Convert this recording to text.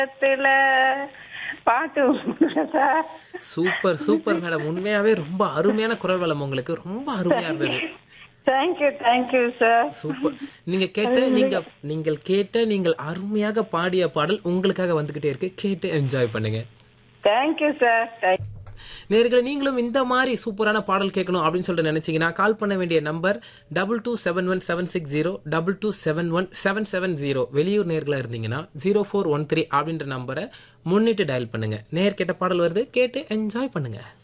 இடத்துல பாட்டு sir super super madam உண்மையாவே ரொம்ப அருமையான குரல் வளம் உங்களுக்கு ரொம்ப அருமையா இருந்தது தேங்க்யூ தேங்க்யூ சார் சூப்பர் நீங்க கேட்ட நீங்க நீங்கள் கேட்ட நீங்கள் அருமையாக பாடிய பாடல் உங்களுக்காக வந்துகிட்டே இருக்கு கேட்டு என்ஜாய் பண்ணுங்க தேங்க்யூ சார் தேங்க் நேர்களை நீங்களும் இந்த மாதிரி சூப்பரான பாடல் கேட்கணும் அப்படின்னு சொல்லிட்டு நினைச்சீங்கன்னா கால் பண்ண வேண்டிய number double two seven one seven six zero double two seven one seven seven zero வெளியூர் நேர்களா இருந்தீங்கன்னா ஜீரோ ஃபோர் ஒன் த்ரீ அப்படின்ற நம்பரை முன்னிட்டு டயல் பண்ணுங்க நேர் கேட்ட பாடல் வருது கேட்டு என்ஜாய் பண்ணுங்க